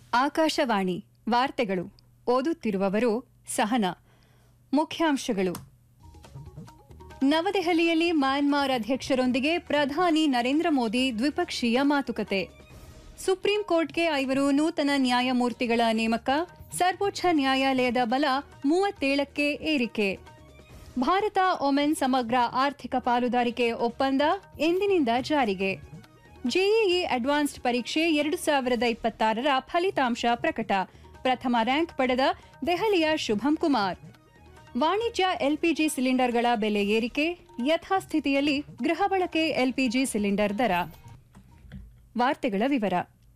ಆಕಾಶವಾಣಿ ವಾರ್ತೆಗಳು ಓದುತ್ತಿರುವವರು ಸಹನಾ ಮುಖ್ಯಾಂಶಗಳು ನವದೆಹಲಿಯಲ್ಲಿ ಮ್ಯಾನ್ಮಾರ್ ಅಧ್ಯಕ್ಷರೊಂದಿಗೆ ಪ್ರಧಾನಿ ನರೇಂದ್ರ ಮೋದಿ ದ್ವಿಪಕ್ಷೀಯ ಮಾತುಕತೆ ಸುಪ್ರೀಂ ಕೋರ್ಟ್ಗೆ ಐವರು ನೂತನ ನ್ಯಾಯಮೂರ್ತಿಗಳ ನೇಮಕ ಸರ್ವೋಚ್ಚ ನ್ಯಾಯಾಲಯದ ಬಲ ಮೂವತ್ತೇಳಕ್ಕೆ ಏರಿಕೆ ಭಾರತ ಒಮೆನ್ ಸಮಗ್ರ ಆರ್ಥಿಕ ಪಾಲುದಾರಿಕೆ ಒಪ್ಪಂದ ಎಂದಿನಿಂದ ಜಾರಿಗೆ ಜೆಇಇ ಅಡ್ವಾನ್ಸ್ಡ್ ಪರೀಕ್ಷೆ ಎರಡು ಸಾವಿರದ ಇಪ್ಪತ್ತಾರರ ಫಲಿತಾಂಶ ಪ್ರಕಟ ಪ್ರಥಮ ರ್ಯಾಂಕ್ ಪಡೆದ ದೆಹಲಿಯ ಶುಭಂ ಕುಮಾರ್ ವಾಣಿಜ್ಯ ಎಲ್ಪಿಜಿ ಸಿಲಿಂಡರ್ಗಳ ಬೆಲೆ ಏರಿಕೆ ಯಥಾಸ್ಥಿತಿಯಲ್ಲಿ ಗೃಹ ಬಳಕೆ ಎಲ್ಪಿಜಿ ಸಿಲಿಂಡರ್ ದರ ವಾರ್ತೆಗಳ ವಿವರ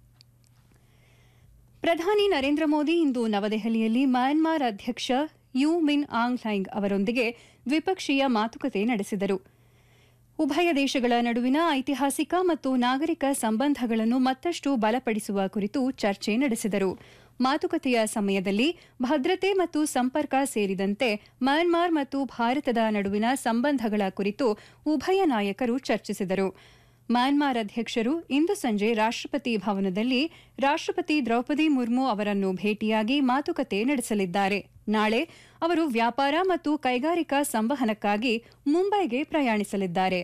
ಪ್ರಧಾನಿ ನರೇಂದ್ರ ಮೋದಿ ಇಂದು ನವದೆಹಲಿಯಲ್ಲಿ ಮ್ಯಾನ್ಮಾರ್ ಅಧ್ಯಕ್ಷ ಯು ಮಿನ್ ಆಂಗ್ ಲೈಂಗ್ ಅವರೊಂದಿಗೆ ದ್ವಿಪಕ್ಷೀಯ ಮಾತುಕತೆ ನಡೆಸಿದರು ಉಭಯ ದೇಶಗಳ ನಡುವಿನ ಐತಿಹಾಸಿಕ ಮತ್ತು ನಾಗರಿಕ ಸಂಬಂಧಗಳನ್ನು ಮತ್ತಷ್ಟು ಬಲಪಡಿಸುವ ಕುರಿತು ಚರ್ಚೆ ನಡೆಸಿದರು ಮಾತುಕತೆಯ ಸಮಯದಲ್ಲಿ ಭದ್ರತೆ ಮತ್ತು ಸಂಪರ್ಕ ಸೇರಿದಂತೆ ಮ್ಯಾನ್ಮಾರ್ ಮತ್ತು ಭಾರತದ ನಡುವಿನ ಸಂಬಂಧಗಳ ಕುರಿತು ಉಭಯ ನಾಯಕರು ಚರ್ಚಿಸಿದರು ಮ್ಯಾನ್ಮಾರ್ ಅಧ್ಯಕ್ಷರು ಇಂದು ಸಂಜೆ ರಾಷ್ಟ್ರಪತಿ ಭವನದಲ್ಲಿ ರಾಷ್ಟ್ರಪತಿ ದ್ರೌಪದಿ ಮುರ್ಮು ಅವರನ್ನು ಭೇಟಿಯಾಗಿ ಮಾತುಕತೆ ನಡೆಸಲಿದ್ದಾರೆ ನಾಳೆ ಅವರು ವ್ಯಾಪಾರ ಮತ್ತು ಕೈಗಾರಿಕಾ ಸಂವಹನಕ್ಕಾಗಿ ಮುಂಬೈಗೆ ಪ್ರಯಾಣಿಸಲಿದ್ದಾರೆ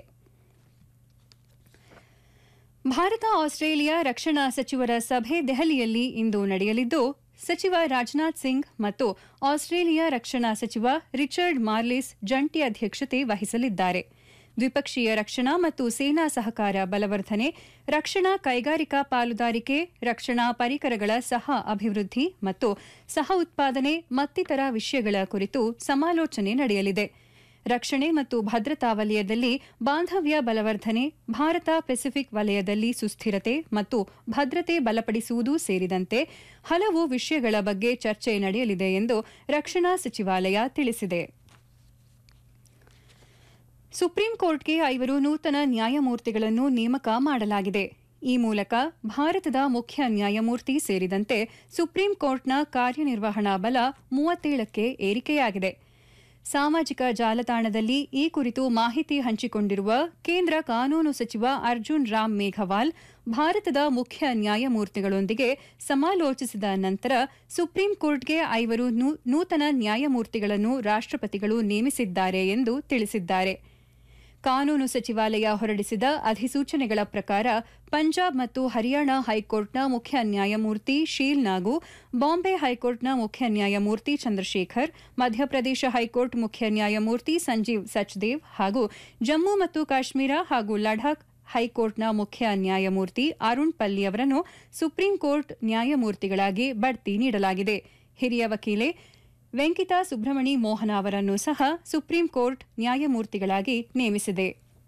ಭಾರತ ಆಸ್ಟ್ರೇಲಿಯಾ ರಕ್ಷಣಾ ಸಚಿವರ ಸಭೆ ದೆಹಲಿಯಲ್ಲಿ ಇಂದು ನಡೆಯಲಿದ್ದು ಸಚಿವ ರಾಜನಾಥ್ ಸಿಂಗ್ ಮತ್ತು ಆಸ್ಟ್ರೇಲಿಯಾ ರಕ್ಷಣಾ ಸಚಿವ ರಿಚರ್ಡ್ ಮಾರ್ಲಿಸ್ ಜಂಟಿ ಅಧ್ಯಕ್ಷತೆ ವಹಿಸಲಿದ್ದಾರೆ ದ್ವಿಪಕ್ಷೀಯ ರಕ್ಷಣಾ ಮತ್ತು ಸೇನಾ ಸಹಕಾರ ಬಲವರ್ಧನೆ ರಕ್ಷಣಾ ಕೈಗಾರಿಕಾ ಪಾಲುದಾರಿಕೆ ರಕ್ಷಣಾ ಪರಿಕರಗಳ ಸಹ ಅಭಿವೃದ್ಧಿ ಮತ್ತು ಸಹ ಉತ್ಪಾದನೆ ಮತ್ತಿತರ ವಿಷಯಗಳ ಕುರಿತು ಸಮಾಲೋಚನೆ ನಡೆಯಲಿದೆ ರಕ್ಷಣೆ ಮತ್ತು ಭದ್ರತಾ ವಲಯದಲ್ಲಿ ಬಾಂಧವ್ಯ ಬಲವರ್ಧನೆ ಭಾರತ ಪೆಸಿಫಿಕ್ ವಲಯದಲ್ಲಿ ಸುಸ್ಥಿರತೆ ಮತ್ತು ಭದ್ರತೆ ಬಲಪಡಿಸುವುದು ಸೇರಿದಂತೆ ಹಲವು ವಿಷಯಗಳ ಬಗ್ಗೆ ಚರ್ಚೆ ನಡೆಯಲಿದೆ ಎಂದು ರಕ್ಷಣಾ ಸಚಿವಾಲಯ ತಿಳಿಸಿದೆ ಸುಪ್ರೀಂ ಕೋರ್ಟ್ಗೆ ಐವರು ನೂತನ ನ್ಯಾಯಮೂರ್ತಿಗಳನ್ನು ನೇಮಕ ಮಾಡಲಾಗಿದೆ ಈ ಮೂಲಕ ಭಾರತದ ಮುಖ್ಯ ನ್ಯಾಯಮೂರ್ತಿ ಸೇರಿದಂತೆ ಸುಪ್ರೀಂ ಕೋರ್ಟ್ನ ಕಾರ್ಯನಿರ್ವಹಣಾ ಬಲ ಮೂವತ್ತೇಳಕ್ಕೆ ಏರಿಕೆಯಾಗಿದೆ ಸಾಮಾಜಿಕ ಜಾಲತಾಣದಲ್ಲಿ ಈ ಕುರಿತು ಮಾಹಿತಿ ಹಂಚಿಕೊಂಡಿರುವ ಕೇಂದ್ರ ಕಾನೂನು ಸಚಿವ ಅರ್ಜುನ್ ರಾಮ್ ಮೇಘವಾಲ್ ಭಾರತದ ಮುಖ್ಯ ನ್ಯಾಯಮೂರ್ತಿಗಳೊಂದಿಗೆ ಸಮಾಲೋಚಿಸಿದ ನಂತರ ಸುಪ್ರೀಂ ಕೋರ್ಟ್ಗೆ ಐವರು ನೂತನ ನ್ಯಾಯಮೂರ್ತಿಗಳನ್ನು ರಾಷ್ಟ್ರಪತಿಗಳು ನೇಮಿಸಿದ್ದಾರೆ ಎಂದು ತಿಳಿಸಿದ್ದಾರೆ ಕಾನೂನು ಸಚಿವಾಲಯ ಹೊರಡಿಸಿದ ಅಧಿಸೂಚನೆಗಳ ಪ್ರಕಾರ ಪಂಜಾಬ್ ಮತ್ತು ಹರಿಯಾಣ ಹೈಕೋರ್ಟ್ನ ಮುಖ್ಯ ನ್ಯಾಯಮೂರ್ತಿ ಶೀಲ್ ನಾಗು ಬಾಂಬೆ ಹೈಕೋರ್ಟ್ನ ಮುಖ್ಯ ನ್ಯಾಯಮೂರ್ತಿ ಚಂದ್ರಶೇಖರ್ ಮಧ್ಯಪ್ರದೇಶ ಹೈಕೋರ್ಟ್ ಮುಖ್ಯ ನ್ಯಾಯಮೂರ್ತಿ ಸಂಜೀವ್ ಸಚ್ದೇವ್ ಹಾಗೂ ಜಮ್ಮು ಮತ್ತು ಕಾಶ್ಮೀರ ಹಾಗೂ ಲಡಾಖ್ ಹೈಕೋರ್ಟ್ನ ಮುಖ್ಯ ನ್ಯಾಯಮೂರ್ತಿ ಅರುಣ್ ಪಲ್ಲಿ ಅವರನ್ನು ಸುಪ್ರೀಂ ಕೋರ್ಟ್ ನ್ಯಾಯಮೂರ್ತಿಗಳಾಗಿ ಬಡ್ತಿ ನೀಡಲಾಗಿದೆ ಹಿರಿಯ ವಕೀಲೆ ವೆಂಕಿತಾ ಸುಬ್ರಮಣಿ ಮೋಹನ ಅವರನ್ನು ಸಹ ಸುಪ್ರೀಂ ಕೋರ್ಟ್ ನ್ಯಾಯಮೂರ್ತಿಗಳಾಗಿ ನೇಮಿಸಿದೆ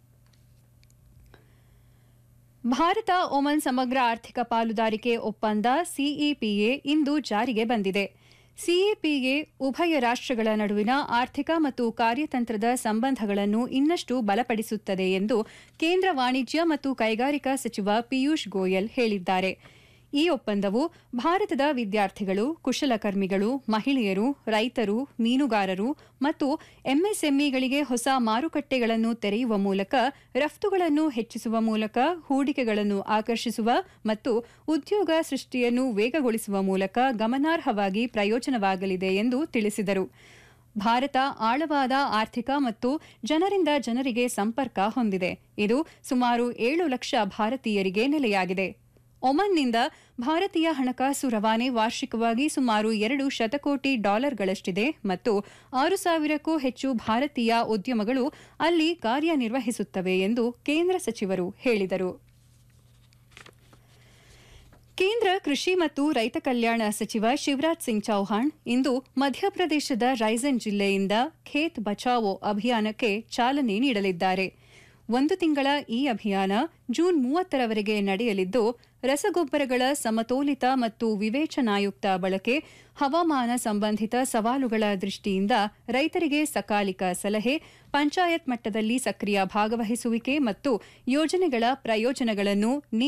ಭಾರತ ಒಮನ್ ಸಮಗ್ರ ಆರ್ಥಿಕ ಪಾಲುದಾರಿಕೆ ಒಪ್ಪಂದ ಸಿಇಪಿಎ ಇಂದು ಜಾರಿಗೆ ಬಂದಿದೆ ಸಿಇಪಿಎ ಉಭಯ ರಾಷ್ಟ್ರಗಳ ನಡುವಿನ ಆರ್ಥಿಕ ಮತ್ತು ಕಾರ್ಯತಂತ್ರದ ಸಂಬಂಧಗಳನ್ನು ಇನ್ನಷ್ಟು ಬಲಪಡಿಸುತ್ತದೆ ಎಂದು ಕೇಂದ್ರ ವಾಣಿಜ್ಯ ಮತ್ತು ಕೈಗಾರಿಕಾ ಸಚಿವ ಪಿಯೂಷ್ ಗೋಯಲ್ ಹೇಳಿದ್ದಾರೆ ಈ ಒಪ್ಪಂದವು ಭಾರತದ ವಿದ್ಯಾರ್ಥಿಗಳು ಕುಶಲಕರ್ಮಿಗಳು ಮಹಿಳೆಯರು ರೈತರು ಮೀನುಗಾರರು ಮತ್ತು ಎಂಎಸ್ಎಂಇಗಳಿಗೆ ಹೊಸ ಮಾರುಕಟ್ಟೆಗಳನ್ನು ತೆರೆಯುವ ಮೂಲಕ ರಫ್ತುಗಳನ್ನು ಹೆಚ್ಚಿಸುವ ಮೂಲಕ ಹೂಡಿಕೆಗಳನ್ನು ಆಕರ್ಷಿಸುವ ಮತ್ತು ಉದ್ಯೋಗ ಸೃಷ್ಟಿಯನ್ನು ವೇಗಗೊಳಿಸುವ ಮೂಲಕ ಗಮನಾರ್ಹವಾಗಿ ಪ್ರಯೋಜನವಾಗಲಿದೆ ಎಂದು ತಿಳಿಸಿದರು ಭಾರತ ಆಳವಾದ ಆರ್ಥಿಕ ಮತ್ತು ಜನರಿಂದ ಜನರಿಗೆ ಸಂಪರ್ಕ ಹೊಂದಿದೆ ಇದು ಸುಮಾರು ಏಳು ಲಕ್ಷ ಭಾರತೀಯರಿಗೆ ನೆಲೆಯಾಗಿದೆ ಒಮನ್ನಿಂದ ಭಾರತೀಯ ಹಣಕಾಸು ರವಾನೆ ವಾರ್ಷಿಕವಾಗಿ ಸುಮಾರು ಎರಡು ಶತಕೋಟಿ ಡಾಲರ್ಗಳಷ್ಟಿದೆ ಮತ್ತು ಆರು ಸಾವಿರಕ್ಕೂ ಹೆಚ್ಚು ಭಾರತೀಯ ಉದ್ಯಮಗಳು ಅಲ್ಲಿ ಕಾರ್ಯನಿರ್ವಹಿಸುತ್ತವೆ ಎಂದು ಕೇಂದ್ರ ಸಚಿವರು ಹೇಳಿದರು ಕೇಂದ್ರ ಕೃಷಿ ಮತ್ತು ರೈತ ಕಲ್ಯಾಣ ಸಚಿವ ಶಿವರಾಜ್ ಸಿಂಗ್ ಚೌಹಾಣ್ ಇಂದು ಮಧ್ಯಪ್ರದೇಶದ ರೈಸನ್ ಜಿಲ್ಲೆಯಿಂದ ಖೇತ್ ಬಚಾವೋ ಅಭಿಯಾನಕ್ಕೆ ಚಾಲನೆ ನೀಡಲಿದ್ದಾರೆ ಒಂದು ತಿಂಗಳ ಈ ಅಭಿಯಾನ ಜೂನ್ ಮೂವತ್ತರವರೆಗೆ ನಡೆಯಲಿದ್ದು ರಸಗೊಬ್ಬರಗಳ ಸಮತೋಲಿತ ಮತ್ತು ವಿವೇಚನಾಯುಕ್ತ ಬಳಕೆ ಹವಾಮಾನ ಸಂಬಂಧಿತ ಸವಾಲುಗಳ ದೃಷ್ಟಿಯಿಂದ ರೈತರಿಗೆ ಸಕಾಲಿಕ ಸಲಹೆ ಪಂಚಾಯತ್ ಮಟ್ಟದಲ್ಲಿ ಸಕ್ರಿಯ ಭಾಗವಹಿಸುವಿಕೆ ಮತ್ತು ಯೋಜನೆಗಳ ಪ್ರಯೋಜನಗಳನ್ನು